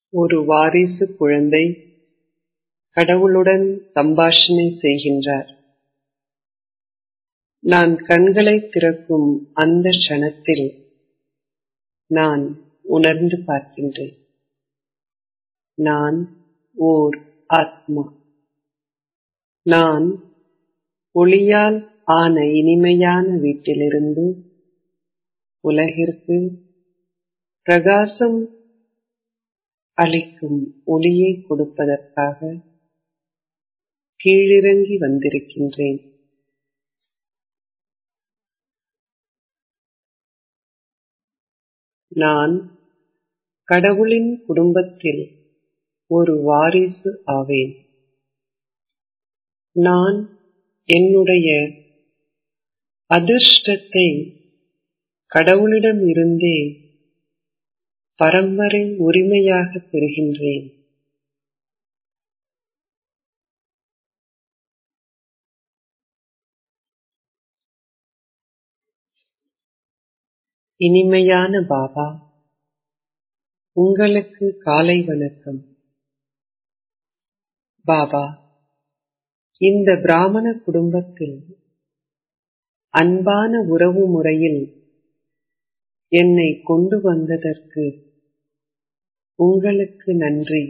ஒரு வாரிசு குழந்தை கடவுளுடன் சம்பாஷணை செய்கின்றார் நான் கண்களைத் திறக்கும் அந்த க்ஷணத்தில் நான் உணர்ந்து பார்க்கின்றேன் நான் ஓர் ஆத்மா நான் ஒளியால் ஆன இனிமையான வீட்டிலிருந்து உலகிற்கு பிரகாசம் அளிக்கும் ஒளியை கொடுப்பதற்காக கீழிறங்கி வந்திருக்கின்றேன் நான் கடவுளின் குடும்பத்தில் ஒரு வாரிசு ஆவேன் நான் என்னுடைய அதிர்ஷ்டத்தை கடவுளிடம் இருந்தே பரம்பரை உரிமையாக பெறுகின்றேன் இனிமையான பாபா உங்களுக்கு காலை வணக்கம் பாபா இந்த பிராமண குடும்பத்தில் அன்பான உறவு முறையில் என்னை கொண்டு வந்ததற்கு உங்களுக்கு நன்றி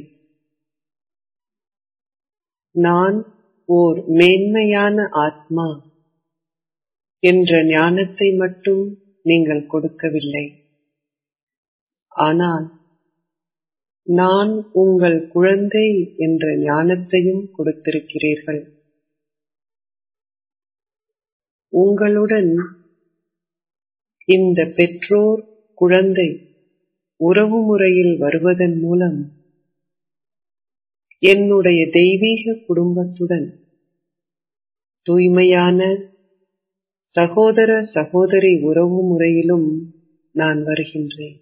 நான் ஓர் மேன்மையான ஆத்மா என்ற ஞானத்தை மட்டும் நீங்கள் கொடுக்கவில்லை ஆனால் நான் உங்கள் குழந்தை என்ற ஞானத்தையும் கொடுத்திருக்கிறீர்கள் உங்களுடன் இந்த பெற்றோர் குழந்தை உறவு முறையில் வருவதன் மூலம் என்னுடைய தெய்வீக குடும்பத்துடன் தூய்மையான சகோதர சகோதரி உறவு முறையிலும் நான் வருகின்றேன்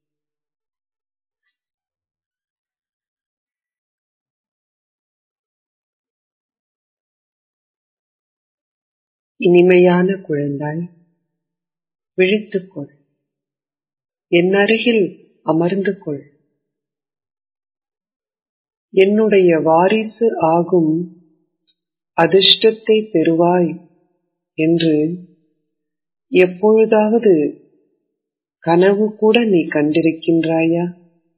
இனிமையான குழந்தாய் விழித்துக்கொள் என் அருகில் அமர்ந்து கொள் என்னுடைய வாரிசு ஆகும் அதிர்ஷ்டத்தை பெறுவாய் என்று எப்பொழுதாவது கனவு கூட நீ கண்டிருக்கின்றாயா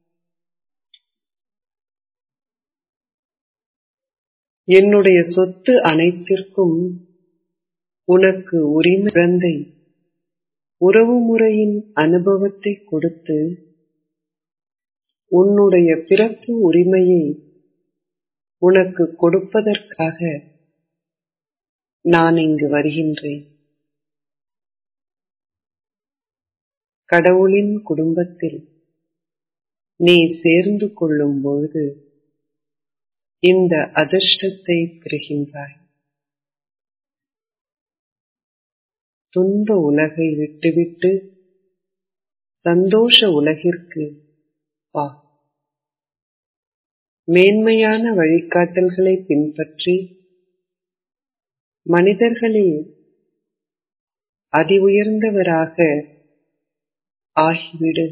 என்னுடைய சொத்து அனைத்திற்கும் உனக்கு உரிமை குழந்தை உறவு முறையின் அனுபவத்தை கொடுத்து உன்னுடைய பிறப்பு உரிமையை உனக்கு கொடுப்பதற்காக நான் இங்கு வருகின்றேன் கடவுளின் குடும்பத்தில் நீ சேர்ந்து கொள்ளும் பொழுது இந்த அதிர்ஷ்டத்தை பெறுகின்றாய் துன்ப உலகை விட்டுவிட்டு சந்தோஷ உலகிற்கு வா மேன்மையான வழிகாட்டல்களை பின்பற்றி மனிதர்களில் அதி உயர்ந்தவராக ஆகிவிடு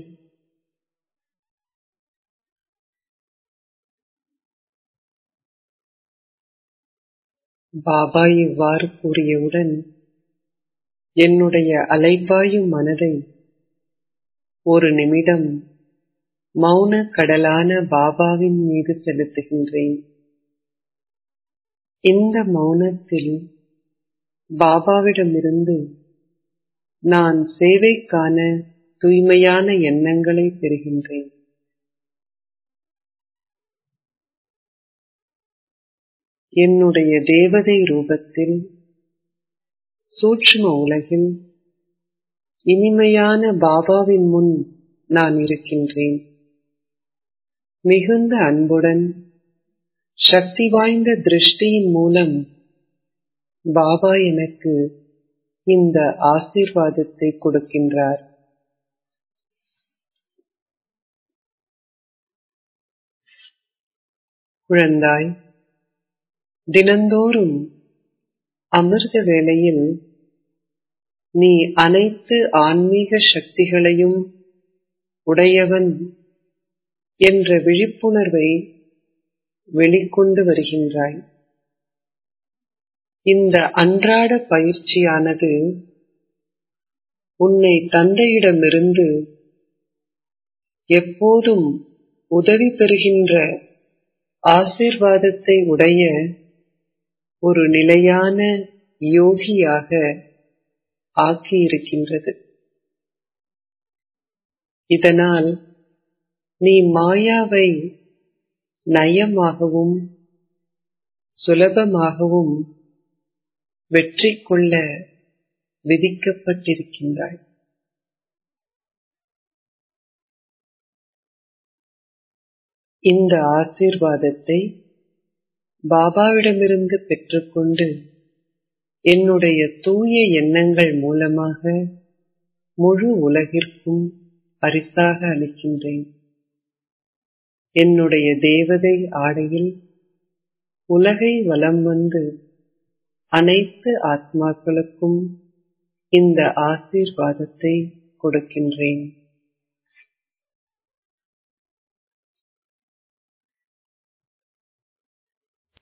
பாபா இவ்வாறு கூறியவுடன் என்னுடைய அலைபாயும் மனதை ஒரு நிமிடம் மௌன கடலான பாபாவின் மீது செலுத்துகின்றேன் இந்த மௌனத்தில் பாபாவிடமிருந்து நான் சேவைக்கான தூய்மையான எண்ணங்களை பெறுகின்றேன் என்னுடைய தேவதை ரூபத்தில் சூட்சும உலகில் இனிமையான பாபாவின் முன் நான் இருக்கின்றேன் மிகுந்த அன்புடன் சக்தி வாய்ந்த திருஷ்டியின் மூலம் பாபா எனக்கு இந்த ஆசீர்வாதத்தை கொடுக்கின்றார் குழந்தாய் தினந்தோறும் அமிர்த வேளையில் நீ அனைத்து ஆன்மீக சக்திகளையும் உடையவன் என்ற விழிப்புணர்வை வெளிக்கொண்டு வருகின்றாய் இந்த அன்றாட பயிற்சியானது உன்னை தந்தையிடமிருந்து எப்போதும் உதவி பெறுகின்ற ஆசீர்வாதத்தை உடைய ஒரு நிலையான யோகியாக ஆக்கியிருக்கின்றது இதனால் நீ மாயாவை நயமாகவும் சுலபமாகவும் வெற்றி கொள்ள விதிக்கப்பட்டிருக்கின்றாய் இந்த ஆசீர்வாதத்தை பாபாவிடமிருந்து பெற்றுக்கொண்டு என்னுடைய தூய எண்ணங்கள் மூலமாக முழு உலகிற்கும் பரிசாக அளிக்கின்றேன் என்னுடைய தேவதை ஆடையில் உலகை வலம் வந்து அனைத்து ஆத்மாக்களுக்கும் இந்த ஆசீர்வாதத்தை கொடுக்கின்றேன்